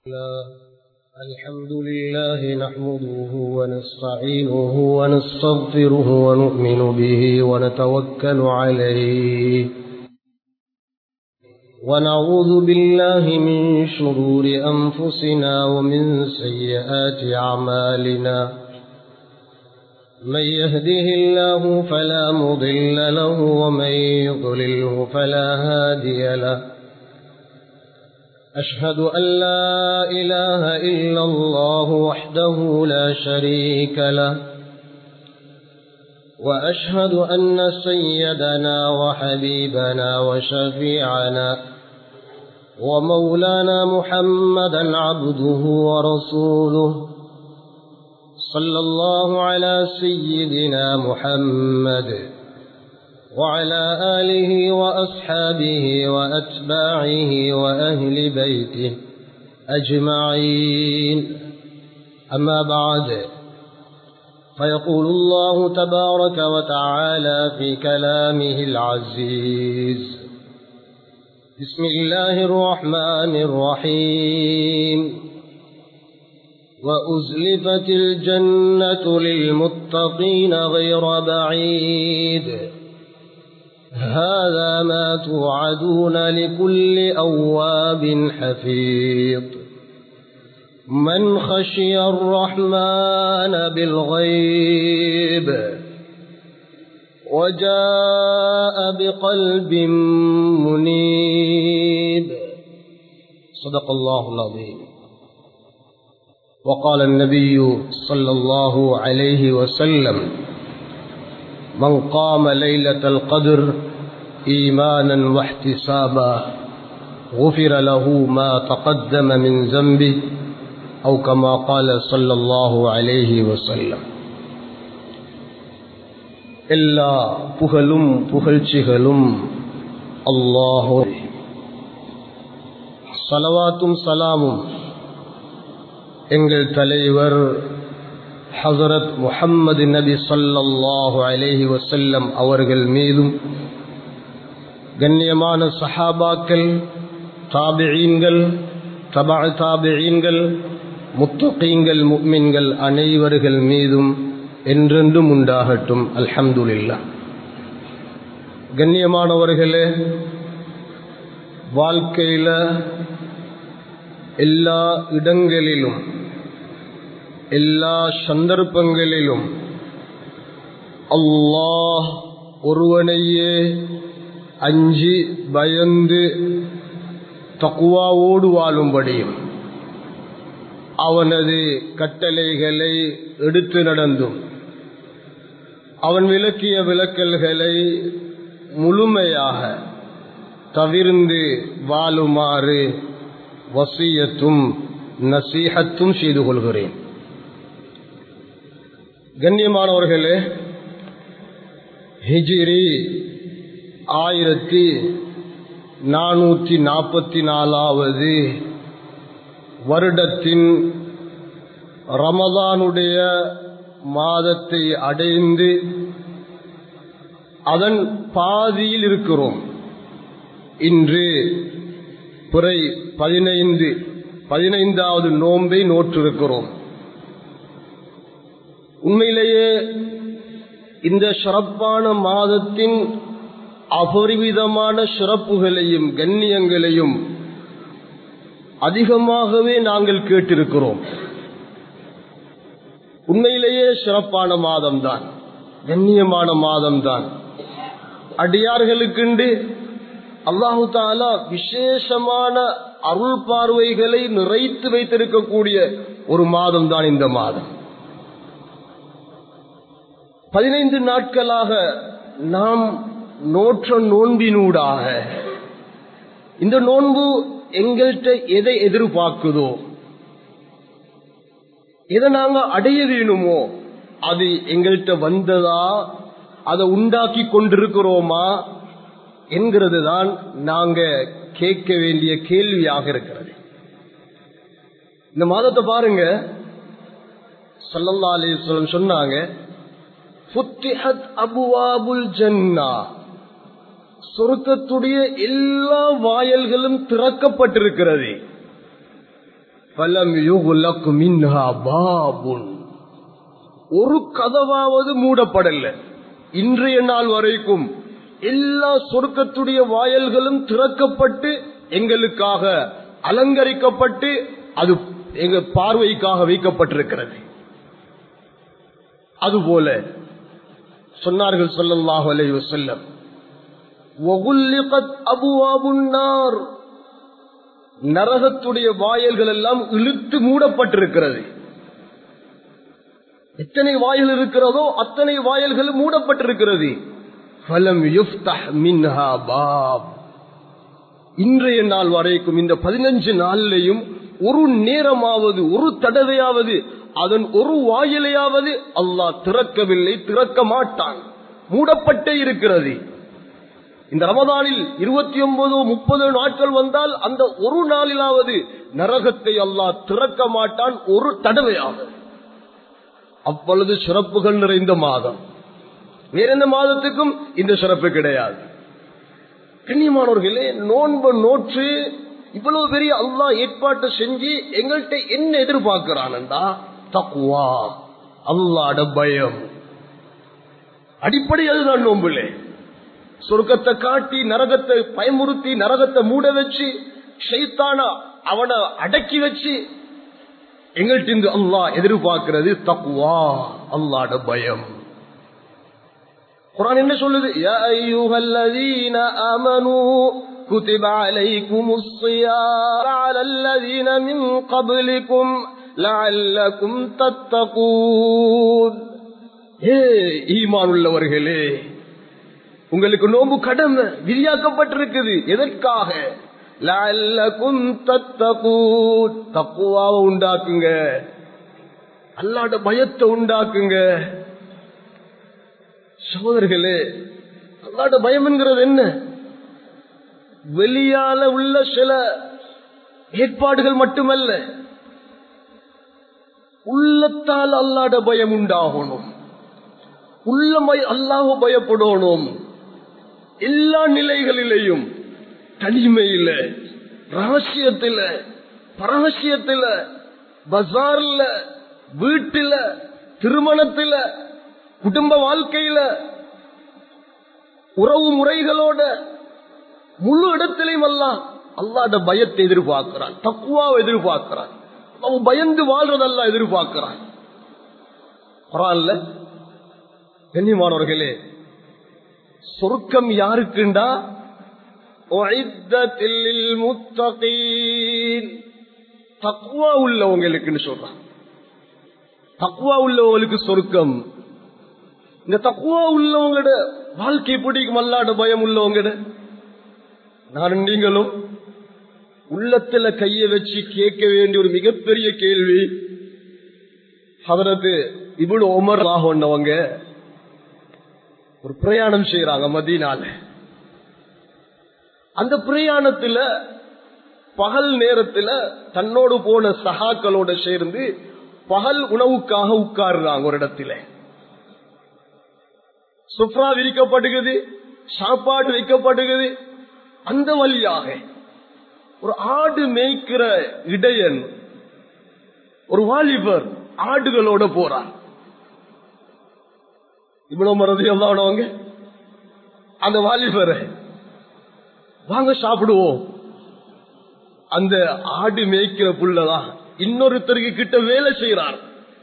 الحمد لله نحمده ونستعينه ونستغفره ونؤمن به ونتوكل عليه ونعوذ بالله من شرور أنفسنا ومن سيئات أعمالنا من يهده الله فلا مضل له ومن يضلله فلا هادي له أشهد أن لا إله إلا الله وحده لا شريك له وأشهد أن سيدنا وحبيبنا وشفيعنا ومولانا محمدا عبده ورسوله صلى الله على سيدنا محمد وعلى آله وأصحابه وأتباعه وأهل بيته أجمعين أما بعد فيقول الله تبارك وتعالى في كلامه العزيز بسم الله الرحمن الرحيم وأزلفت الجنة للمتقين غير بعيد هذا ما توعدون لكل أواب حفيظ من خشي الرحمن بالغيب وجاء بقلب منيب صدق الله العظيم وقال النبي صلى الله عليه وسلم من قام ليلة القدر إيمانا واحتسابا غفر له ما تقدم من ذنبه أو كما قال صلى الله عليه وسلم எல்லா புகழும் புகழ்ச்சிகளும் அல்லாஹோ சலவாத்தும் சலாமும் எங்கள் தலைவர் ஹசரத் முஹம்மது நபி சல்லல்லாஹு அலேஹி வசல்லம் அவர்கள் மீதும் கண்ணியமான சஹாபாக்கள் தாபிழீன்கள் தபா தாபிழீன்கள் முத்தகீங்கள் முக்மின்கள் அனைவர்கள் மீதும் என்றென்றும் உண்டாகட்டும் அல்ஹம்துலில்லா கண்ணியமானவர்களே வாழ்க்கையில் எல்லா இடங்களிலும் எல்லா சந்தர்ப்பங்களிலும் அல்லாஹ் ஒருவனையே அஞ்சி பயந்து தக்குவாவோடு வாழும்படியும் அவனது கட்டளைகளை எடுத்து நடந்தும் அவன் விளக்கிய விளக்கல்களை முழுமையாக தவிர்ந்து வாழுமாறு வசியத்தும் நசீகத்தும் செய்து கொள்கிறேன் கண்ணியமானவர்களே ஹிஜிரி ஆயிரத்தி நானூற்றி நாற்பத்தி நாலாவது வருடத்தின் ரமதானுடைய மாதத்தை அடைந்து அதன் பாதியில் இருக்கிறோம் இன்று பிறை பதினைந்து பதினைந்தாவது நோன்பை நோற்றிருக்கிறோம் உண்மையிலேயே இந்த சிறப்பான மாதத்தின் அபரிவிதமான சிறப்புகளையும் கண்ணியங்களையும் அதிகமாகவே நாங்கள் கேட்டிருக்கிறோம் உண்மையிலேயே சிறப்பான மாதம்தான் கண்ணியமான மாதம்தான் அடியார்களுக்கு அல்லாஹு தாலா விசேஷமான அருள் பார்வைகளை நிறைத்து வைத்திருக்கக்கூடிய ஒரு மாதம் தான் இந்த மாதம் பதினைந்து நாட்களாக நாம் நோற்ற நோன்பினூடாக இந்த நோன்பு எங்கள்கிட்ட எதை எதிர்பார்க்குதோ எதை நாங்க அடைய வேணுமோ அது எங்கள்கிட்ட வந்ததா அதை உண்டாக்கி கொண்டிருக்கிறோமா என்கிறது தான் நாங்க கேட்க வேண்டிய கேள்வியாக இருக்கிறது இந்த மாதத்தை பாருங்க சல்லல்லா அலிஸ்வலம் சொன்னாங்க ஃபுத்திஹத் அபுவாபுல் ஜன்னா சொர்க்கத்துடைய எல்லா வாயல்களும் திறக்கப்பட்டிருக்கிறது பலம் யுகுலக் மின்ஹா பாபுன் ஒரு கதவாவது மூடப்படல இன்றைய நாள் வரைக்கும் எல்லா சொர்க்கத்துடைய வாயல்களும் திறக்கப்பட்டு எங்களுக்காக அலங்கரிக்கப்பட்டு அது எங்க பார்வைக்காக வைக்கப்பட்டிருக்கிறது அதுபோல சொன்னார்கள் சொல்லல்லாஹு அலைஹி வஸல்லம் வகுல்லிகத் அபுவாபுன் நார் நரகத்துடைய வாயல்கள் எல்லாம் இழுத்து மூடப்பட்டிருக்கிறது எத்தனை வாயில் இருக்கிறதோ அத்தனை வாயல்கள் மூடப்பட்டிருக்கிறது ஃபலம் யுஃப்தஹ் மின்ஹா பாப் இன்றைய நாள் வரைக்கும் இந்த பதினஞ்சு நாள்லையும் ஒரு நேரமாவது ஒரு தடவையாவது அதன் ஒரு வாயிலையாவது அல்லாஹ் திறக்கவில்லை திறக்க மாட்டான் மூடப்பட்டே இருக்கிறது இந்த ரமதானில் இருபத்தி ஒன்பது முப்பது நாட்கள் வந்தால் அந்த ஒரு நாளிலாவது நரகத்தை அல்லாஹ் திறக்க மாட்டான் ஒரு தடவையாவது அப்பொழுது சிறப்புகள் நிறைந்த மாதம் வேற எந்த மாதத்துக்கும் இந்த சிறப்பு கிடையாது கண்ணியமானவர்களே நோன்பு நோற்று இவ்வளவு பெரிய அல்லா ஏற்பாட்டை செஞ்சு எங்கள்கிட்ட என்ன எதிர்பார்க்கிறான்டா தக்குவா அல்லாட பயம் அடிப்படை அதுதான் நோம்புலே சொர்க்கத்தை காட்டி நரகத்தை பயமுறுத்தி நரகத்தை மூட வச்சு ஷைத்தானா அவனை அடக்கி வச்சு எங்கள்கிட்ட இருந்து அல்லாஹ் எதிர்பார்க்கிறது தக்குவா அல்லாட பயம் குரான் என்ன சொல்லுது யா அய்யுஹல்லதீன ஆமனூ كتب عليكم الصيام على الذين من قبلكم لعلكم تتقون ஏ ஈமான் உள்ளவர்களே உங்களுக்கு நோம்பு கடமை விரியாக்கப்பட்டிருக்குது எதற்காக லஅல்லகும் தத்தகூன் தக்குவாவை உண்டாக்குங்க அல்லாட பயத்தை உண்டாக்குங்க சகோதரர்களே அல்லாட பயம் என்கிறது என்ன வெளியால உள்ள சில ஏற்பாடுகள் மட்டுமல்ல உள்ளத்தால் அல்லாட பயம் உண்டாகணும் உள்ளமை அல்லாஹ் பயப்படணும் எல்லா நிலைகளிலேயும் தனிமையில ரகசியத்தில பரகசியத்தில பசார்ல வீட்டில திருமணத்தில குடும்ப வாழ்க்கையில உறவு முறைகளோட முழு இடத்திலையும் எல்லாம் அல்லாட பயத்தை எதிர்பார்க்கிறான் தக்குவாவை எதிர்பார்க்கிறான் அவன் பயந்து வாழ்றதெல்லாம் எதிர்பார்க்கிறான் குரான்ல கண்ணியமானவர்களே சொர்க்கம் யாருக்குண்டா தக்குவா உள்ளவங்களுக்குன்னு சொல்றான் தக்குவா உள்ளவங்களுக்கு சொர்க்கம் இந்த தக்குவா உள்ளவங்களோட வாழ்க்கை பிடிக்கும் அல்லாட பயம் உள்ளவங்கட நான் நீங்களும் உள்ளத்துல கைய வச்சு கேட்க வேண்டிய ஒரு மிகப்பெரிய கேள்வி அதற்கு இவ்வளவு உமர் ஆகவங்க ஒரு பிரயாணம் செய்யறாங்க மதியனால அந்த பிரயாணத்துல பகல் நேரத்துல தன்னோடு போன சகாக்களோட சேர்ந்து பகல் உணவுக்காக உட்காருறாங்க ஒரு இடத்துல சுப்ரா விரிக்கப்படுகிறது சாப்பாடு வைக்கப்படுகிறது அந்த வழியாக ஒரு ஆடு மேய்க்கிற இடையன் ஒரு வாலிபர் ஆடுகளோட போறார் இவ்வளவு மறதி எல்லாம் அந்த வாலிபரை வாங்க சாப்பிடுவோம் அந்த ஆடு மேய்க்கிற புள்ளதான் இன்னொருத்தருக்கு கிட்ட வேலை செய்யறார்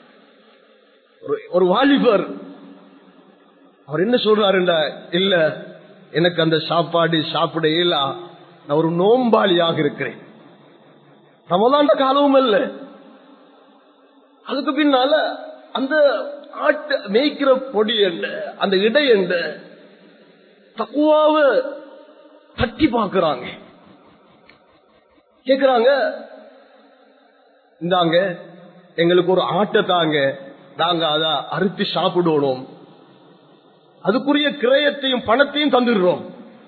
ஒரு வாலிபர் அவர் என்ன சொல்றாருண்டா இல்ல எனக்கு அந்த சாப்பாடு சாப்பிட இயலா நான் ஒரு நோம்பாளியாக இருக்கிறேன் ரமதாண்ட காலமும் அல்ல அதுக்கு பின்னால அந்த ஆட்டு மேய்க்கிற பொடி என்ன அந்த இடை என்ன தக்குவாவ தட்டி பாக்குறாங்க கேக்குறாங்க இந்தாங்க எங்களுக்கு ஒரு ஆட்டை தாங்க நாங்க அத அறுத்து சாப்பிடணும் அதுக்குரிய கிரயத்தையும் பணத்தையும் தந்துடுறோம்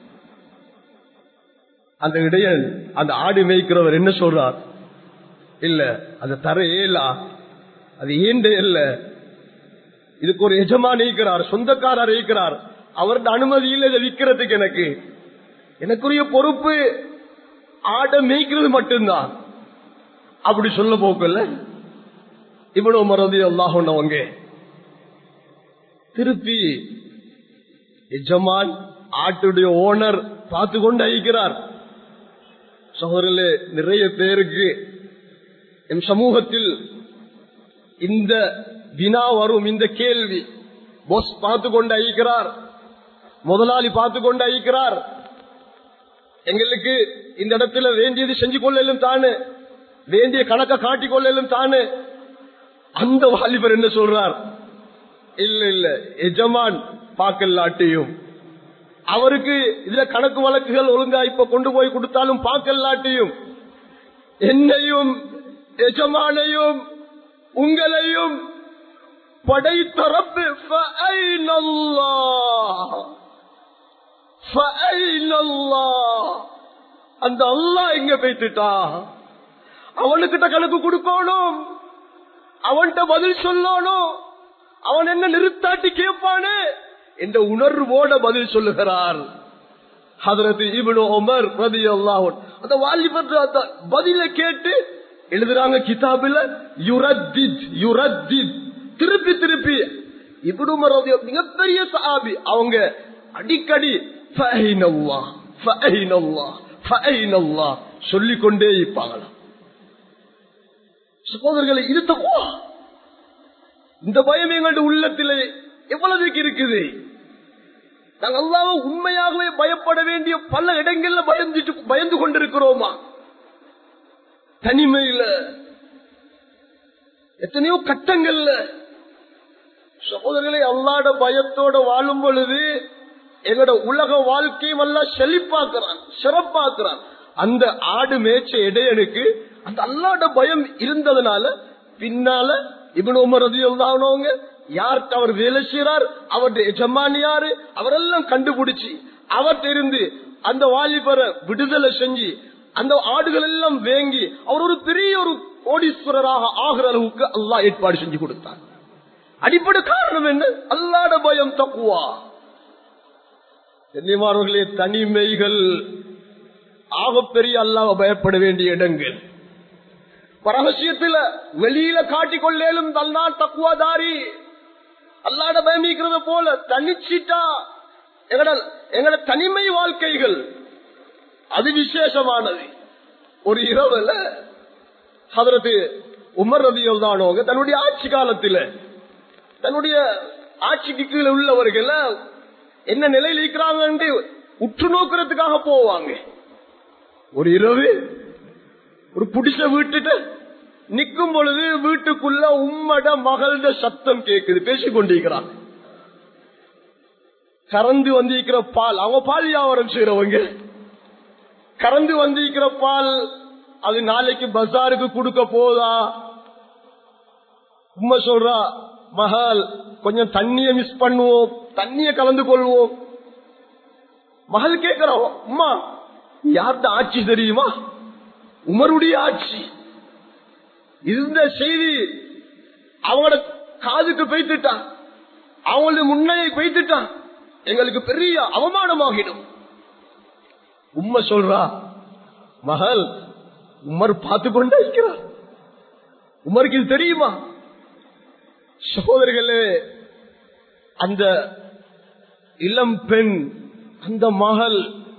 அந்த இடையன் அந்த ஆடு மேய்க்கிறவர் என்ன சொல்றார் இல்ல அந்த தர ஏலா அது ஏண்ட இல்ல இதுக்கு ஒரு எஜமான் இருக்கிறார் சொந்தக்காரர் இருக்கிறார் அவருடைய அனுமதி இல்லை இதை விற்கிறதுக்கு எனக்கு எனக்குரிய பொறுப்பு ஆடை மேய்க்கிறது மட்டும்தான் அப்படி சொல்ல போக்கல இவ்வளவு மறதி அல்லாஹ்னவங்க திருப்பி எஜமான் ஆட்டுடைய ஓனர் பார்த்து கொண்டு அழிக்கிறார் சகோதரர்களே நிறைய பேருக்கு என் சமூகத்தில் இந்த வினா வரும் இந்த கேள்வி போஸ் பார்த்து கொண்டு அழிக்கிறார் முதலாளி பார்த்து கொண்டு அழிக்கிறார் எங்களுக்கு இந்த இடத்துல வேண்டியது செஞ்சு கொள்ளலும் தானு வேண்டிய கணக்க காட்டிக் கொள்ளலும் தானு அந்த வாலிபர் என்ன சொல்றார் இல்ல இல்ல எஜமான் பார்க்கலாட்டியும் அவருக்கு இதுல கணக்கு வழக்குகள் ஒழுங்கா இப்ப கொண்டு போய் கொடுத்தாலும் பார்க்கலாட்டியும் என்னையும் எஜமானையும் உங்களையும் படைத்தரப்பு فأين الله فأين الله அந்த அல்லாஹ் எங்க போய்த்துட்டா அவனுக்கிட்ட கணக்கு கொடுக்கணும் அவன்கிட்ட பதில் சொல்லணும் அவன் என்ன நிறுத்தாட்டி கேட்பானே என்ற உணர்வோட பதில் சொல்லுகிறார் ஹதரத்து இவனு உமர் ரதி அல்லாஹன் அந்த வாலிபர் அந்த பதில கேட்டு எழுதுறாங்க கிதாபில யுரத்தித் யுரத்தித் திருப்பி திருப்பி இப்னு உமர் ரலியல்லாஹு மிகப்பெரிய சஹாபி அவங்க அடிக்கடி ஃபைனல்லாஹ் ஃபைனல்லாஹ் ஃபைனல்லாஹ் சொல்லிக் கொண்டே இருப்பாங்களாம் சகோதரர்களை இது தக்குவா இந்த பயம் எங்களுடைய உள்ளத்திலே எவ்வளவுக்கு இருக்குது நாங்கள் அல்லாம உண்மையாகவே பயப்பட வேண்டிய பல இடங்கள்ல பயந்துட்டு பயந்து கொண்டிருக்கிறோமா தனிமையில எத்தனையோ கட்டங்கள்ல சகோதரர்களை அல்லாட பயத்தோட வாழும் பொழுது எங்களோட உலக வாழ்க்கையும் எல்லாம் செழிப்பாக்குறான் சிறப்பாக்குறான் அந்த ஆடு மேய்ச்ச இடையனுக்கு அந்த அல்லாட பயம் இருந்ததுனால பின்னால இவன் உமரது எழுதானவங்க யார்கிட்ட அவர் வேலை செய்யறார் அவருடைய எஜமானி யாரு அவரெல்லாம் கண்டுபிடிச்சு அவர்கிட்ட இருந்து அந்த வாலிபரை விடுதலை செஞ்சு அந்த ஆடுகள் எல்லாம் வேங்கி அவர் ஒரு பெரிய ஒரு கோடீஸ்வரராக ஆகிற அளவுக்கு அல்லாஹ் ஏற்பாடு செஞ்சு கொடுத்தார் அடிப்படை காரணம் என்ன அல்லாட பயம் தக்குவா கண்ணியமானவர்களே தனிமைகள் ஆகப்பெரிய அல்லாஹ் பயப்பட வேண்டிய இடங்கள் ரகசியத்துல வெளியில காட்டிக்கொள்ளேலும் தன்னால் தக்குவாதாரி அல்லாட பயமிக்கிறது போல தனிச்சிட்டா எங்கட எங்கட தனிமை வாழ்க்கைகள் அது விசேஷமானது ஒரு இரவுல அதற்கு உமர் ரதிகள் தானவங்க தன்னுடைய ஆட்சி காலத்துல தன்னுடைய ஆட்சிக்கு கீழே உள்ளவர்கள் என்ன நிலையில் இருக்கிறாங்க உற்று நோக்கிறதுக்காக போவாங்க ஒரு இரவு ஒரு புடிச வீட்டுட்டு நிக்கும் பொழுது வீட்டுக்குள்ள உம்மட மகள சத்தம் கேக்குது பேசிக் கொண்டிருக்கிறாங்க கறந்து வந்திருக்கிற பால் அவங்க பால் வியாபாரம் செய்யறவங்க கறந்து வந்திருக்கிற பால் அது நாளைக்கு பஜாருக்கு கொடுக்க போதா உண்மை சொல்றா மகள் கொஞ்சம் தண்ணிய மிஸ் பண்ணுவோம் தண்ணிய கலந்து கொள்வோம் மகள் கேட்கிறோம் அம்மா யார்கிட்ட ஆட்சி தெரியுமா உமருடைய ஆட்சி இந்த செய்தி அவங்களோட காதுக்கு பெய்த்துட்டான் அவங்களுடைய முன்னையை பெய்த்துட்டான் எங்களுக்கு பெரிய அவமானமாகிடும் உண்மை சொல்றா மகள் உமர் பார்த்து கொண்டே இருக்கிறார் உமருக்கு இது தெரியுமா சகோதரர்களே அந்த இளம் பெண் அந்த மகள்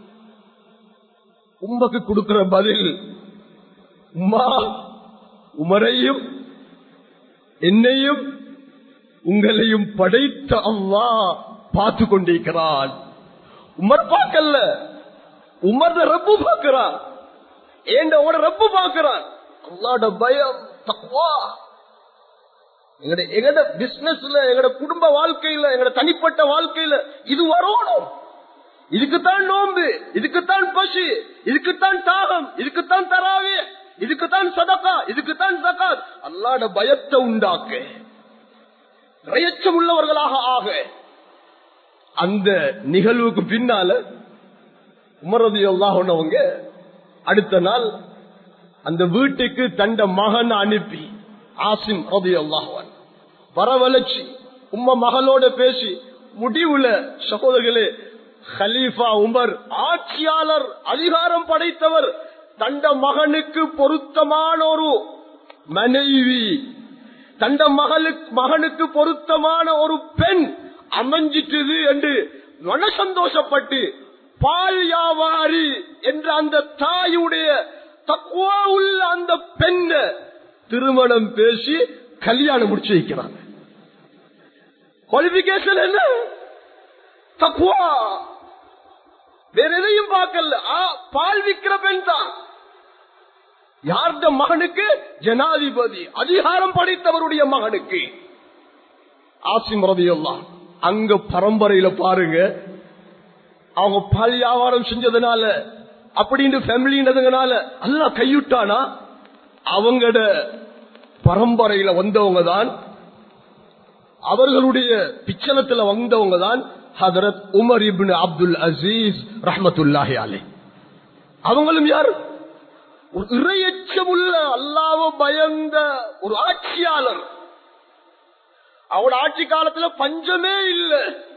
உமக்கு கொடுக்கிற பதில் உமா உமரையும் என்னையும் உங்களையும் படைத்த அம்மா பார்த்து கொண்டிருக்கிறான் உமர் பார்க்கல உமர் ரப்பு பார்க்கிறான் ஏண்டோட ரப்பு பார்க்கிறான் அல்லாட பயம் தக்குவா எங்கட எங்கட பிசினஸ்ல எங்கட குடும்ப வாழ்க்கையில எங்கட தனிப்பட்ட வாழ்க்கையில இது வரணும் இதுக்குத்தான் நோம்பு இதுக்குத்தான் பசு இதுக்குத்தான் தாகம் இதுக்குத்தான் தராவே இதுக்குத்தான் சதக்கா இதுக்குத்தான் சகாத் அல்லாட பயத்தை உண்டாக்க இறையச்சம் உள்ளவர்களாக ஆக அந்த நிகழ்வுக்கு பின்னால உமரது எல்லாவங்க அடுத்த நாள் அந்த வீட்டுக்கு தண்ட மகன் அனுப்பி ஆசிம் ரதி அல்லாஹன் வரவழைச்சி உம்ம மகளோட பேசி முடிவுல சகோதரர்களே ஹலீஃபா உமர் ஆட்சியாளர் அதிகாரம் படைத்தவர் தண்ட மகனுக்கு பொருத்தமான ஒரு மனைவி தண்ட மகளுக்கு மகனுக்கு பொருத்தமான ஒரு பெண் அமைஞ்சிட்டது என்று மன சந்தோஷப்பட்டு பால் வியாபாரி என்ற அந்த தாயுடைய தக்குவா உள்ள அந்த பெண்ணை திருமணம் பேசி கல்யாணம் முடிச்சு வைக்கிறாங்க குவாலிபிகேஷன் என்ன தக்குவா வேற எதையும் பார்க்கல ஆ, பால் விக்கிற பெண் தான் யார்த மகனுக்கு ஜனாதிபதி அதிகாரம் படைத்தவருடைய மகனுக்கு ஆசிம் ரதியெல்லாம் அங்க பரம்பரையில பாருங்க அவங்க பால் வியாபாரம் செஞ்சதுனால அப்படின்னு ஃபேமிலின்றதுனால அல்ல கையுட்டானா அவங்கட பரம்பரையில வந்தவங்க தான் அவர்களுடைய பிச்சலத்துல வந்தவங்க தான் ஹதரத் உமர் இப்னு அப்துல் அசீஸ் ரஹமத்துல்லாஹி அலை அவங்களும் யார் ஒரு இறையச்சமுள்ள அல்லாவ பயந்த ஒரு ஆட்சியாளர் அவரோட ஆட்சி காலத்துல பஞ்சமே இல்ல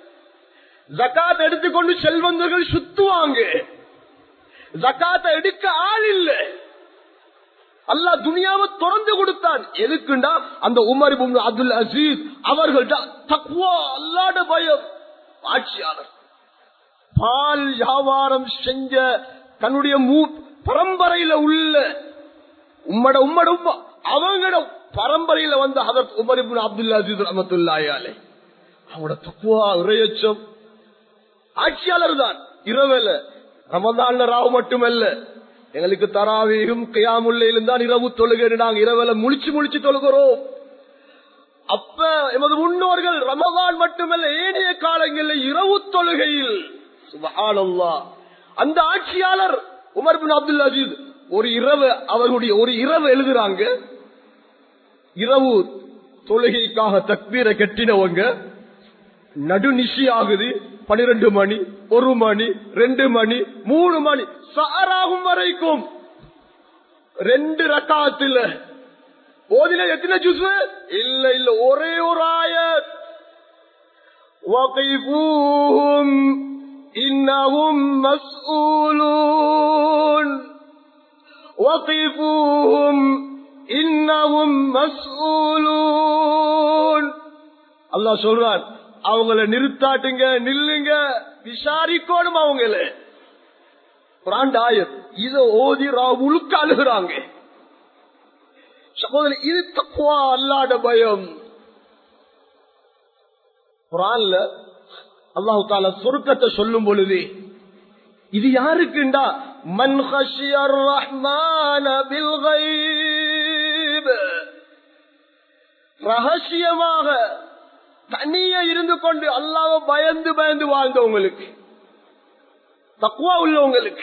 ஜக்காத் எடுத்துக்கொண்டு செல்வந்தர்கள் சுத்துவாங்க ஜக்காத்தை எடுக்க ஆள் இல்ல அல்லாஹ் துனியாவை திறந்து கொடுத்தான் எதுக்குண்டா அந்த உமர் இப்னு அப்துல் அசீஸ் அவர்கள்ட்ட தக்வா அல்லாட பயம் ஆட்சியாளர் பால் வியாபாரம் செஞ்ச தன்னுடைய மூ பரம்பரையில உள்ள உம்மட உம்மட உம்மா அவங்களோட பரம்பரையில வந்த ஹதரத் உமர் இப்னு அப்துல் அசீஸ் ரஹமத்துல்லாயாலே அவங்களோட தக்குவா இறையச்சம் ஆட்சியாளர் தான் இரவல ரமதான்ல ராவு மட்டுமல்ல எங்களுக்கு தராவீகும் கியாமுல்லையிலும் தான் இரவு தொழுகை நாங்க இரவல முழிச்சு முழிச்சு தொழுகிறோம் அப்ப எமது முன்னோர்கள் ரமதான் மட்டுமல்ல ஏனைய காலங்களில் இரவு தொழுகையில் சுபஹானல்லாஹ் அந்த ஆட்சியாளர் உமர் பின் அப்துல் அஜீஸ் ஒரு இரவு அவர்களுடைய ஒரு இரவு எழுதுறாங்க இரவு தொழுகைக்காக தக்பீரை கட்டினவங்க நடுநிசி ஆகுது பனிரெண்டு மணி ஒரு மணி ரெண்டு மணி மூணு மணி சாராகும் வரைக்கும் ரெண்டு ரக்காத்துல ஓதின எத்தனை ஜூஸ் இல்ல இல்ல ஒரே ஒரு ஆயத் وقفوهم إنهم مسؤولون وقفوهم إنهم مسؤولون அல்லாஹ் சொல்றான் அவங்கள நிறுத்தாட்டுங்க நில்லுங்க விசாரிக்கணும் அவங்கள குரான் ஆயத் இத ஓதி முழுக்க அழுகிறாங்க சகோதரி இது தக்குவா அல்லாட பயம் குரான்ல அல்லாஹு தாலா சொருக்கத்தை சொல்லும் பொழுது இது யாருக்குண்டா மன் ஹஷியர் ரஹ்மான பில் கைப் ரகசியமாக தனிய இருந்து கொண்டு அல்லாஹ் பயந்து பயந்து வாழ்ந்தவங்களுக்கு தக்குவா உள்ளவங்களுக்கு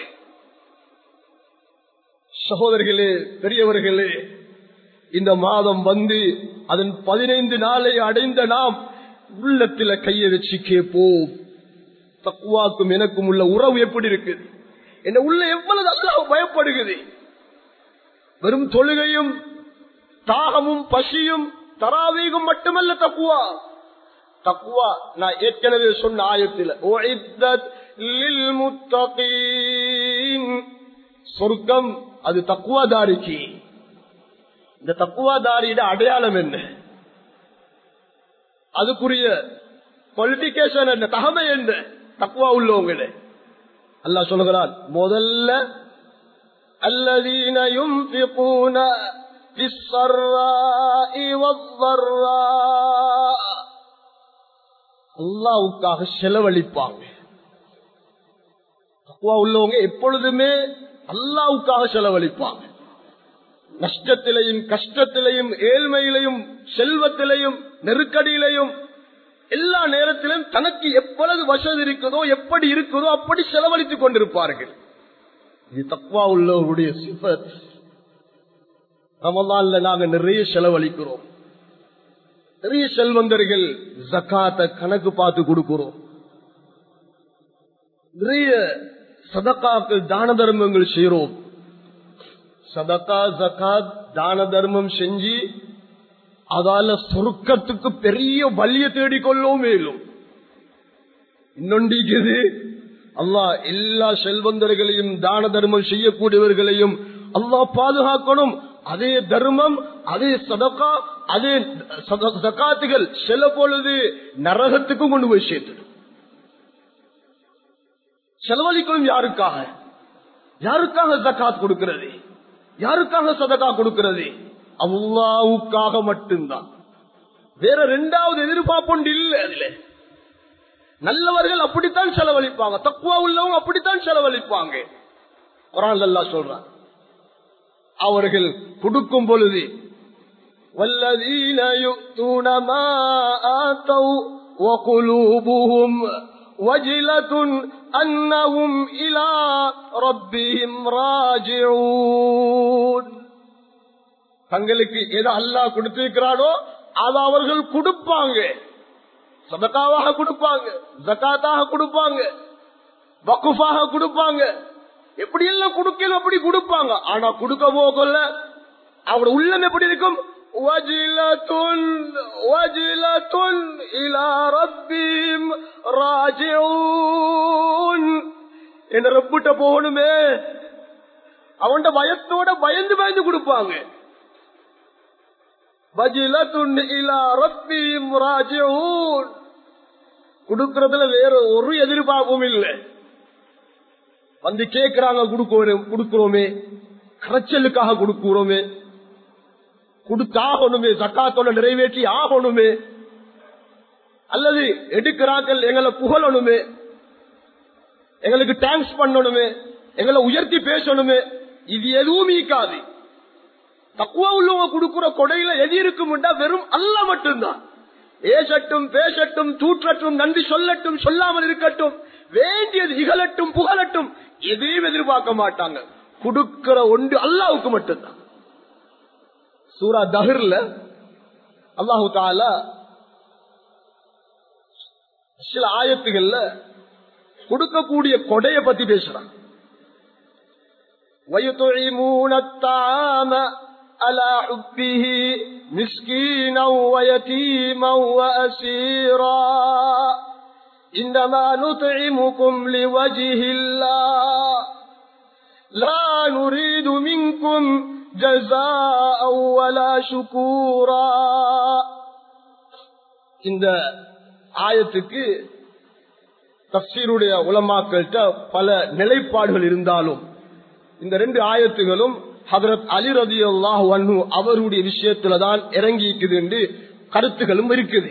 சகோதரர்களே பெரியவர்களே இந்த மாதம் வந்து அதன் பதினைந்து நாளை அடைந்த நாம் உள்ளத்துல கைய வச்சு கேட்போம் தக்குவாக்கும் எனக்கும் உள்ள உறவு எப்படி இருக்குது என்ன உள்ள எவ்வளவு அல்லாஹ் பயப்படுகிறது வெறும் தொழுகையும் தாகமும் பசியும் தராவீகம் மட்டுமல்ல தக்குவா தக்குவா நான் ஏற்கனவே சொன்ன ஆயத்தில் சொர்க்கம் அது தக்குவாதாரிக்கு இந்த தக்குவாதாரியிட அடையாளம் என்ன அதுக்குரிய குவாலிபிகேஷன் என்ன தகமை என்ன தக்குவா உள்ளவங்களே அல்லா சொல்லுகிறான் முதல்ல الذين ينفقون في السراء والضراء அல்லாவுக்காக செலவழிப்பாங்க தக்குவா உள்ளவங்க எப்பொழுதுமே அல்லாவுக்காக செலவழிப்பாங்க நஷ்டத்திலையும் கஷ்டத்திலையும் ஏழ்மையிலையும் செல்வத்திலையும் நெருக்கடியிலையும் எல்லா நேரத்திலும் தனக்கு எவ்வளவு வசதி இருக்குதோ எப்படி இருக்குதோ அப்படி செலவழித்துக் கொண்டிருப்பார்கள் இது தக்குவா உள்ளவருடைய சிபத் ரமலான்ல நாங்க நிறைய செலவழிக்கிறோம் நிறைய செல்வந்தர்கள் ஜக்காத்த கணக்கு பார்த்து கொடுக்கிறோம் நிறைய சதக்காக்கள் தான தர்மங்கள் செய்யறோம் சதக்கா ஜக்காத் தான தர்மம் செஞ்சு அதால சொருக்கத்துக்கு பெரிய வலிய தேடிக்கொள்ளவும் மேலும் இன்னொன்றிக்குது அல்லாஹ் எல்லா செல்வந்தர்களையும் தான தர்மம் செய்யக்கூடியவர்களையும் அல்லாஹ் பாதுகாக்கணும் அதே தர்மம் அதே சதக்கா அதே சத- ஜகாத்துகள் சில பொழுது நரகத்துக்கும் கொண்டு போய் சேர்த்துடும் செலவழிக்கணும் யாருக்காக யாருக்காக ஜக்காத் கொடுக்கிறது யாருக்காக சதகா கொடுக்கிறது அல்லாவுக்காக மட்டும்தான் வேற ரெண்டாவது எதிர்பார்ப்பு இல்லை அதுல நல்லவர்கள் அப்படித்தான் செலவழிப்பாங்க தக்குவா உள்ளவங்க அப்படித்தான் செலவழிப்பாங்க குரான் அல்லாஹ் சொல்றான் அவர்கள் கொடுக்கும் பொழுது والذين يؤتون ما آتوا وقلوبهم وجلة أنهم إلى ربهم راجعون தங்களுக்கு எதை அல்லாஹ் கொடுத்திருக்கிறானோ அதை அவர்கள் கொடுப்பாங்க சதக்காவாக கொடுப்பாங்க ஜக்காத்தாக கொடுப்பாங்க வக்குஃபாக கொடுப்பாங்க எப்படி எல்லாம் கொடுக்கல அப்படி கொடுப்பாங்க ஆனா கொடுக்க போகல அவரோட உள்ளம் எப்படி இருக்கும் வஜிலத்துன் வஜிலத்துன் இலா ரப்பிம் ராஜிஊன் என்ன ரப்பிட்ட போகணுமே அவன்ட பயத்தோட பயந்து பயந்து கொடுப்பாங்க வஜிலத்துன் இலா ரப்பிம் ராஜிஊன் கொடுக்கறதுல வேற ஒரு எதிர்பார்ப்பும் இல்லை வந்து கேட்கிறாங்க கொடுக்கிறோம் கொடுக்கிறோமே கரைச்சலுக்காக கொடுக்கிறோமே கொடுத்தாகணுமே சக்காத்தோட நிறைவேற்றி ஆகணுமே அல்லது எடுக்கிறார்கள் எங்களை புகழணுமே எங்களுக்கு தேங்க்ஸ் பண்ணணுமே எங்களை உயர்த்தி பேசணுமே இது எதுவும் ஈக்காது தக்குவா உள்ளவங்க கொடுக்கிற கொடையில எது இருக்கும்டா வெறும் அல்ல மட்டும்தான் ஏசட்டும் பேசட்டும் தூற்றட்டும் நன்றி சொல்லட்டும் சொல்லாமல் இருக்கட்டும் வேண்டியது இகழட்டும் புகழட்டும் எதையும் எதிர்பார்க்க மாட்டாங்க கொடுக்கிற ஒன்று அல்லாவுக்கு மட்டும்தான் சூரா தஹர்ல அல்லாஹு தாலா சில ஆயத்துகள்ல கொடுக்கக்கூடிய கொடைய பத்தி பேசுறான் ويطعمون الطعام على حبه مسكينا ويتيما وأسيرا إنما نطعمكم لوجه الله لا نريد منكم جزاء ولا شكورا இந்த ஆயத்துக்கு தப்சீருடைய உலமாக்கள்கிட்ட பல நிலைப்பாடுகள் இருந்தாலும் இந்த ரெண்டு ஆயத்துகளும் ஹதரத் அலி ரதி அல்லாஹு அவருடைய விஷயத்துலதான் இறங்கி இருக்குது என்று கருத்துகளும் இருக்குது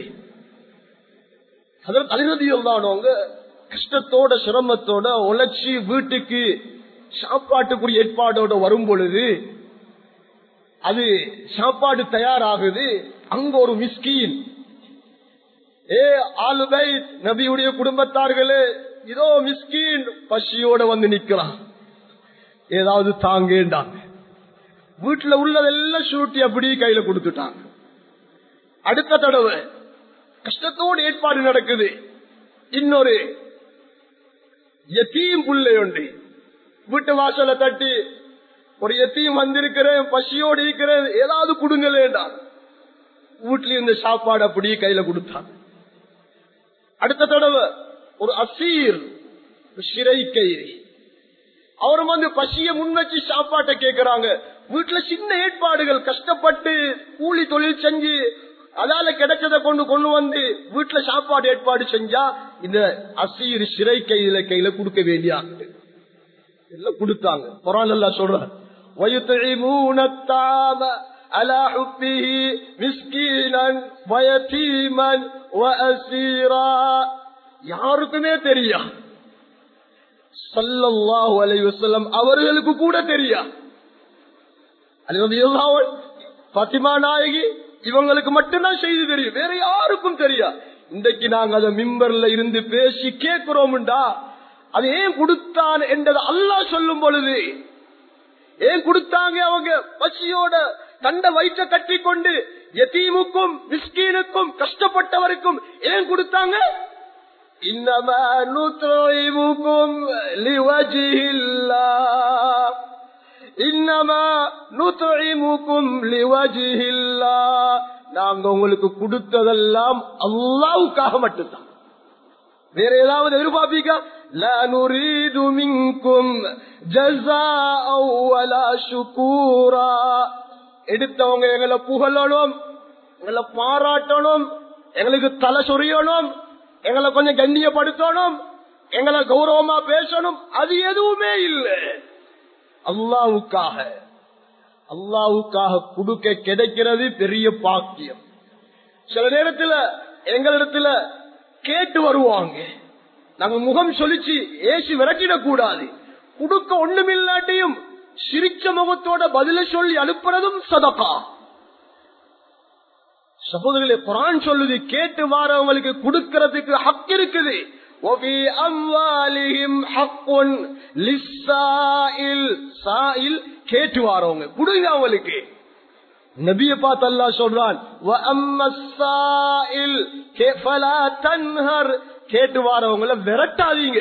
ஹதரத் அலி ரதி அல்லானவங்க கஷ்டத்தோட சிரமத்தோட உழைச்சி வீட்டுக்கு சாப்பாட்டுக்குரிய ஏற்பாடோட வரும் பொழுது அது சாப்பாடு தயாராகுது அங்க ஒரு மிஸ்கீன் ஏ ஆளுபை நபியுடைய குடும்பத்தார்களே இதோ மிஸ்கீன் பசியோட வந்து நிக்கிறான் ஏதாவது தாங்கேண்டாங்க வீட்டுல உள்ளதெல்லாம் சூட்டி அப்படி கையில கொடுத்துட்டாங்க அடுத்த தடவை கஷ்டத்தோடு ஏற்பாடு நடக்குது இன்னொரு எத்தீம் புள்ளை ஒன்று வீட்டு வாசல தட்டி ஒரு எத்தையும் வந்திருக்கிறேன் பசியோடு இருக்கிறேன் ஏதாவது கொடுங்களேண்டா வீட்டுல இருந்த சாப்பாடு அப்படியே கையில கொடுத்தாங்க அடுத்த தடவை ஒரு அசீர் சிறை கைதி அவரும் வந்து பசிய முன்வச்சு சாப்பாட்டை கேட்கிறாங்க வீட்டுல சின்ன ஏற்பாடுகள் கஷ்டப்பட்டு கூலி தொழில் செஞ்சு அதால கிடைச்சதை கொண்டு கொண்டு வந்து வீட்டுல சாப்பாடு ஏற்பாடு செஞ்சா இந்த அசீர் சிறை கையில கையில கொடுக்க வேண்டிய எல்லாம் கொடுத்தாங்க குரான் எல்லாம் சொல்ற ويطعمون الطعام على حبه مسكينا ويتيما وأسيرا யாருக்குமே தெரியா சல்லல்லாஹு அலைஹி வஸல்லம் அவர்களுக்கு கூட தெரியா அல்லாஹ் பாத்திமா நாயகி இவங்களுக்கு மட்டும்தான் செய்தி தெரியும் வேற யாருக்கும் தெரியா இன்றைக்கு நாங்க அதை மிம்பர்ல இருந்து பேசி கேட்கிறோம்டா அது ஏன் கொடுத்தான் என்றது அல்லாஹ் சொல்லும் பொழுது ஏன் கொடுத்தாங்க அவங்க பசியோட தண்ட வயிற்ற கட்டி கொண்டு எத்தீமுக்கும் மிஸ்கீனுக்கும் கஷ்டப்பட்டவருக்கும் ஏன் கொடுத்தாங்க இன்னமா நுத்ரோமுக்கும் இன்னமா நுத்ரோமுக்கும் லிவஜில்லா நாங்க உங்களுக்கு கொடுத்ததெல்லாம் அல்லாவுக்காக மட்டும்தான் வேற ஏதாவது எதிர்பார்ப்பீங்க لا نريد منكم جزاء ولا شكورا எடுத்தவங்க எங்களை புகழணும் எங்களை பாராட்டணும் எங்களுக்கு தலை சொரியணும் எங்களை கொஞ்சம் கண்ணியப்படுத்தணும் எங்களை கௌரவமா பேசணும் அது எதுவுமே இல்லை அல்லாவுக்காக அல்லாவுக்காக கொடுக்க கிடைக்கிறது பெரிய பாக்கியம் சில நேரத்துல எங்களிடத்துல கேட்டு வருவாங்க நாங்க முகம் சொல்லிச்சு ஏசி விரட்டிடக் கூடாது கொடுக்க ஒண்ணுமில்லாட்டியும் சிரிச்ச முகத்தோட பதில சொல்லி அனுப்புறதும் சதகா சகோதரர்களே குரான் சொல்லுது கேட்டு வாரவங்களுக்கு கொடுக்கறதுக்கு ஹக் இருக்குது وفي أموالهم حق للسائل سائل கேட்டு வாரவங்க கொடுங்க அவங்களுக்கு நபிய பார்த்து அல்லா சொல்றான் கேட்டு வாரவங்களை விரட்டாதீங்க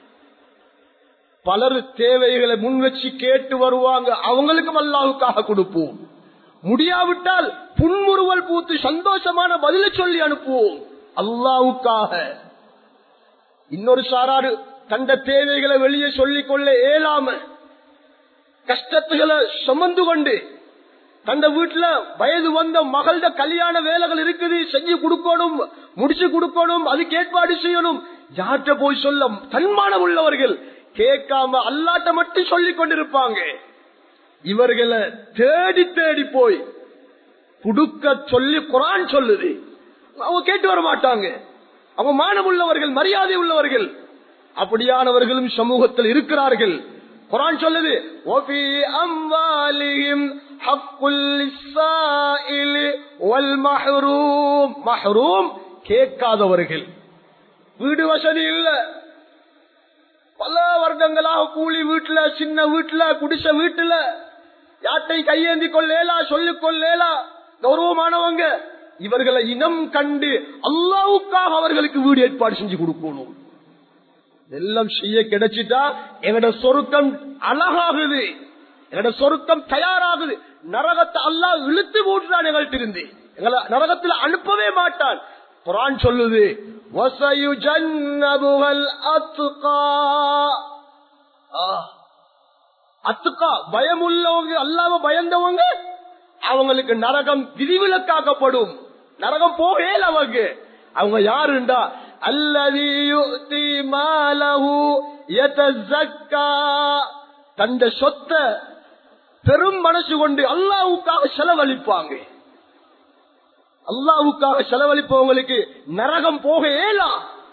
பலர் தேவைகளை முன் வச்சு கேட்டு வருவாங்க அவங்களுக்கும் அல்லாவுக்காக கொடுப்போம் முடியாவிட்டால் புன்முறுவல் பூத்து சந்தோஷமான பதில சொல்லி அனுப்புவோம் அல்லாவுக்காக இன்னொரு சாராரு தந்த தேவைகளை வெளியே சொல்லிக் கொள்ள இயலாம கஷ்டத்துகளை சுமந்து கொண்டு தந்த வீட்டுல வயது வந்த மகள கல்யாண வேலைகள் இருக்குது செஞ்சு கொடுக்கணும் முடிச்சு கொடுக்கணும் அதுக்கு ஏற்பாடு செய்யணும் யார்கிட்ட போய் சொல்ல தன்மானம் உள்ளவர்கள் கேட்காம அல்லாட்ட மட்டும் சொல்லிக் கொண்டிருப்பாங்க இவர்களை தேடி தேடி போய் குடுக்க சொல்லி குரான் சொல்லுது அவங்க கேட்டு வர மாட்டாங்க அவங்க மானம் உள்ளவர்கள் மரியாதை உள்ளவர்கள் அப்படியானவர்களும் சமூகத்தில் இருக்கிறார்கள் குரான் சொல்லுது وَفِي أَمْوَالِهِمْ حَقٌّ لِلسَّائِلِ وَالْمَحْرُومِ மஹ்ரூம் கேட்காதவர்கள் வீடு வசதி இல்ல பல வருடங்களாக கூலி வீட்டுல சின்ன வீட்டுல குடிச வீட்டுல யாட்டை கையேந்தி கொள்ளேலா சொல்லிக் கொள்ளேலா கௌரவமானவங்க இவர்களை இனம் கண்டு அல்லாவுக்காக அவர்களுக்கு வீடு ஏற்பாடு செஞ்சு கொடுக்கணும் எல்லாம் செய்ய கிடைச்சிட்டா எங்கட சொருக்கம் அழகாகுது எங்கட சொருக்கம் தயாராகுது நரகத்தை அல்லா இழுத்து போட்டுதான் எங்கள்கிட்ட இருந்து எங்களை நரகத்தில் அனுப்பவே மாட்டான் குரான் சொல்லுது அத்துக்கா பயம் உள்ளவங்க அல்லாம பயந்தவங்க அவங்களுக்கு நரகம் விதிவிலக்காக்கப்படும் நரகம் போகல அவங்க அவங்க யாருண்டா தந்த சொத்த பெரும் மனசு கொண்டு அல்லாவுக்காக செலவழிப்பாங்க அல்லாவுக்காக செலவழிப்பவங்களுக்கு நரகம் போக ஏலா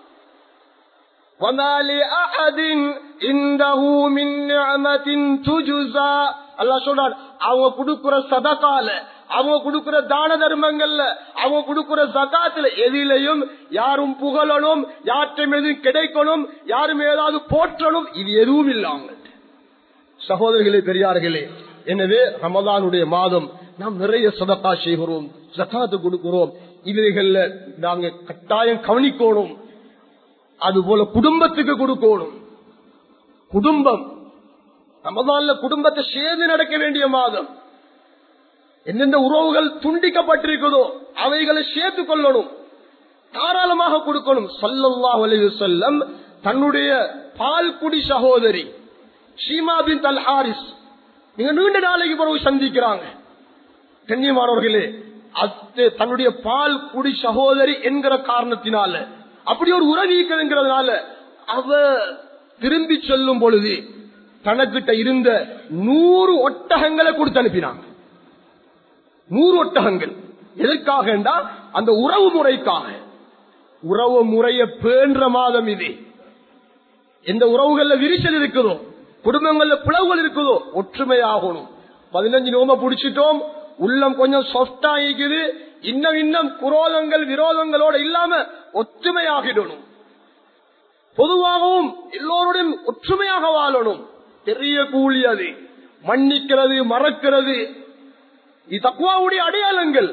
وما لأحد عنده من نعمة تجزى அல்லாஹ் சொல்றான் அவங்க கொடுக்கிற சதகால அவங்க கொடுக்கிற தான தர்மங்கள்ல அவங்க கொடுக்கிற சகாத்துல எதிலையும் யாரும் புகழணும் யாற்றையும் எதுவும் கிடைக்கணும் யாரும் ஏதாவது போற்றணும் இது எதுவும் இல்லை அவங்கள்ட்ட சகோதரர்களே பெரியார்களே எனவே ரமதானுடைய மாதம் நாம் நிறைய சதக்கா செய்கிறோம் சகாத்து கொடுக்கிறோம் இவைகள்ல நாங்க கட்டாயம் கவனிக்கணும் அதுபோல குடும்பத்துக்கு கொடுக்கணும் குடும்பம் ரமதான்ல குடும்பத்தை சேர்ந்து நடக்க வேண்டிய மாதம் எந்தெந்த உறவுகள் துண்டிக்கப்பட்டிருக்குதோ அவைகளை சேர்த்து கொள்ளணும் தாராளமாக கொடுக்கணும் சல்லல்லாஹ் அலைஹி செல்லம் தன்னுடைய பால்குடி சகோதரி ஷீமா பின் தல் ஹாரிஸ் நீங்க நீண்ட நாளைக்கு பிறகு சந்திக்கிறாங்க கண்ணியமானவர்களே அது தன்னுடைய பால் குடி சகோதரி என்கிற காரணத்தினால அப்படி ஒரு உறவீக்கிறதுனால அவ திரும்பி செல்லும் பொழுது தனக்கிட்ட இருந்த நூறு ஒட்டகங்களை கொடுத்து அனுப்பினாங்க நூறு ஒட்டகங்கள் எதற்காக அந்த உறவு முறைக்காக உறவு முறைய பேன்ற மாதம் இது எந்த உறவுகள்ல விரிசல் இருக்குதோ குடும்பங்கள்ல பிளவுகள் இருக்குதோ ஒற்றுமையாகணும் பதினஞ்சு நோம புடிச்சிட்டோம் உள்ளம் கொஞ்சம் சொஃப்டா இருக்குது இன்னும் இன்னும் குரோதங்கள் விரோதங்களோட இல்லாம ஒற்றுமையாகிடணும் பொதுவாகவும் எல்லோருடையும் ஒற்றுமையாக வாழணும் பெரிய கூலி அது மன்னிக்கிறது மறக்கிறது இது தக்குவாவுடைய அடையாளங்கள்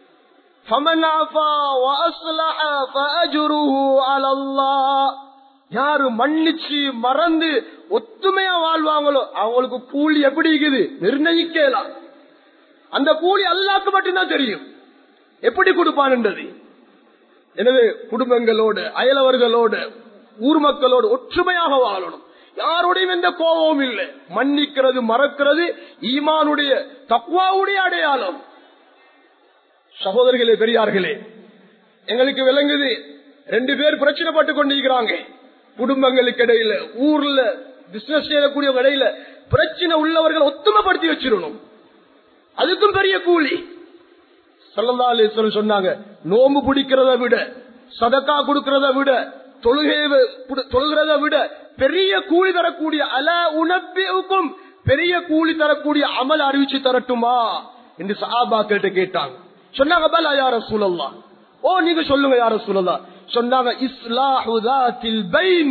யாரு மன்னிச்சு மறந்து ஒத்துமையா வாழ்வாங்களோ அவங்களுக்கு கூலி எப்படி இருக்குது நிர்ணயிக்கலாம் அந்த கூலி அல்லாக்கு மட்டும்தான் தெரியும் எப்படி கொடுப்பான்ன்றது எனவே குடும்பங்களோடு அயலவர்களோடு ஊர் மக்களோடு ஒற்றுமையாக வாழணும் யாருடையும் எந்த கோபமும் இல்லை மன்னிக்கிறது மறக்கிறது ஈமானுடைய தக்குவாவுடைய அடையாளம் சகோதரர்களே பெரியார்களே எங்களுக்கு விளங்குது ரெண்டு பேர் பிரச்சனைப்பட்டு கொண்டிருக்கிறாங்க குடும்பங்களுக்கு இடையில ஊர்ல பிசினஸ் செய்யக்கூடிய இடையில பிரச்சனை உள்ளவர்கள் ஒத்துமைப்படுத்தி வச்சிடணும் அதுக்கும் பெரிய கூலி சொல்லி சொன்னாங்க நோம்பு பிடிக்கிறத விட சதக்கா கொடுக்கிறத விட தொழுகையை தொழுகிறத விட பெரிய கூலி தரக்கூடிய அல உணப்பிக்கும் பெரிய கூலி தரக்கூடிய அமல் அறிவிச்சு தரட்டுமா என்று சாபாக்கிட்ட கேட்டாங்க சொன்னாங்க பல யார சூழல்லா ஓ நீங்க சொல்லுங்க யார சூழல்லா சொன்னாங்க இஸ்லாஹுதாத்தில் பைன்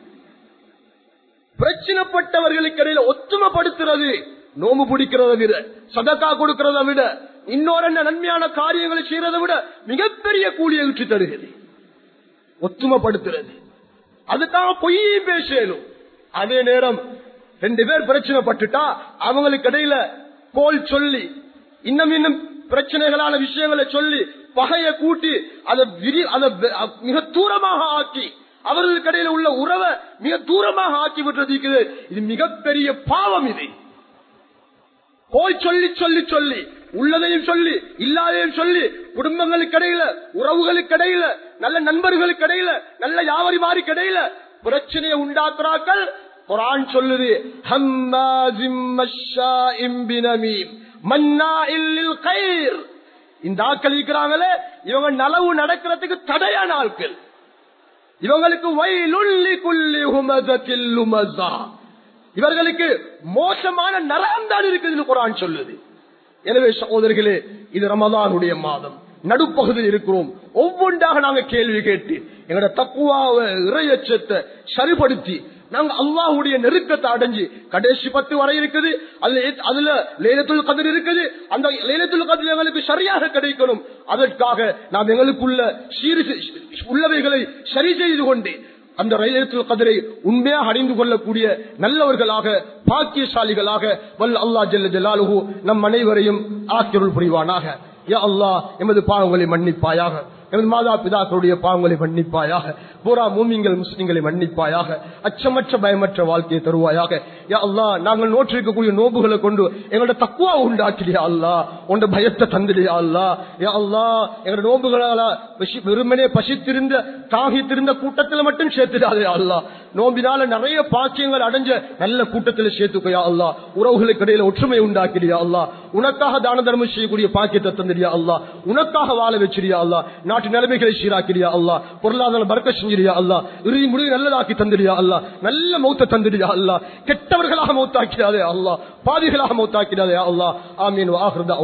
பிரச்சனைப்பட்டவர்களுக்கு இடையில ஒத்துமைப்படுத்துறது நோம்பு பிடிக்கிறத விட சதக்கா கொடுக்கிறத விட இன்னொரு என்ன நன்மையான காரியங்களை செய்யறதை விட மிகப்பெரிய கூலியை விட்டு தருகிறது ஒத்துமைப்படுத்துறது அதுக்காக பொய்யும் பேசணும் அதே நேரம் ரெண்டு பேர் பிரச்சனைப்பட்டுட்டா அவங்களுக்கு இடையில கோல் சொல்லி இன்னும் இன்னும் பிரச்சனைகளான விஷயங்களை சொல்லி பகைய கூட்டி அதை விரி அதை மிக தூரமாக ஆக்கி அவர்களுக்கு இடையில உள்ள உறவை மிக தூரமாக ஆக்கி விட்டுறது இது மிகப்பெரிய பாவம் இது போய் சொல்லி சொல்லி சொல்லி உள்ளதையும் சொல்லி இல்லாதையும் சொல்லி குடும்பங்களுக்கு இடையில உறவுகளுக்கு இடையில நல்ல நண்பர்களுக்கு இடையில நல்ல வியாபாரி இடையில பிரச்சனையை உண்டாக்குறாக்கள் குரான் சொல்லுது இந்த ஆட்கள் இருக்கிறாங்களே இவங்க நலவு நடக்கிறதுக்கு தடையான ஆட்கள் இவங்களுக்கு வயலுள்ளி குள்ளி உமதா இவர்களுக்கு மோசமான நரகம் தான் இருக்குது குரான் சொல்லுது எனவே சகோதரர்களே இது ரமதானுடைய மாதம் நடுப்பகுதியில் இருக்கிறோம் ஒவ்வொன்றாக நாங்க கேள்வி கேட்டு எங்களோட தக்குவாவை இறையச்சத்தை சரிப்படுத்தி நாங்க அல்லாஹுடைய நெருக்கத்தை அடைஞ்சு கடைசி பத்து வரை இருக்குது அதுல அதுல லேலத்துள் கதிர் இருக்குது அந்த லேலத்துள் கதிர் எங்களுக்கு சரியாக கிடைக்கணும் அதற்காக நாம் எங்களுக்குள்ள சீர் உள்ளவைகளை சரி செய்து கொண்டு அந்த ரயிலத்தில் கதிரை உண்மையாக அடைந்து கொள்ளக்கூடிய நல்லவர்களாக பாக்கியசாலிகளாக வல்ல அல்லா ஜல்ல ஜலாலுஹு நம் அனைவரையும் ஆக்கியருள் புரிவானாக யா அல்லா எமது பாவங்களை மன்னிப்பாயாக எமது மாதா பிதாக்களுடைய பாவங்களை மன்னிப்பாயாக பூரா மூமிங்கள் முஸ்லிம்களை மன்னிப்பாயாக அச்சமற்ற பயமற்ற வாழ்க்கையை தருவாயாக யா அல்லா நாங்கள் நோற்றிருக்கக்கூடிய நோம்புகளை கொண்டு எங்களோட தக்குவா உண்டாக்கிறியா அல்லா உண்ட பயத்தை தந்துடியா அல்லா யா அல்லா எங்களோட நோம்புகளால பசி- வெறுமனே பசித்திருந்த தாகித்திருந்த கூட்டத்தில் மட்டும் சேர்த்துடாதே அல்லா நோம்பினால நிறைய பாக்கியங்கள் அடைஞ்ச நல்ல கூட்டத்தில் சேர்த்துக்கையா அல்லா உறவுகளுக்கு இடையில ஒற்றுமை உண்டாக்கிறியா அல்லா உனக்காக தான தர்மம் செய்யக்கூடிய பாக்கியத்தை தந்துடியா அல்லா உனக்காக வாழ வச்சிரியா அல்லா நாட்டு நிலைமைகளை சீராக்கிறியா அல்லா பொருளாதார பறக்க செஞ்சிரியா அல்லா இறுதி முடிவு நல்லதாக்கி தந்துடியா அல்லா நல்ல மௌத்த தந்துடியா அல்லா கெட்டவர்களாக மௌத்தாக்கிறாதே அல்லா பாதிகளாக மௌத்தாக்கிறாதே அல்லா ஆமீன் ஆஹ்ரதா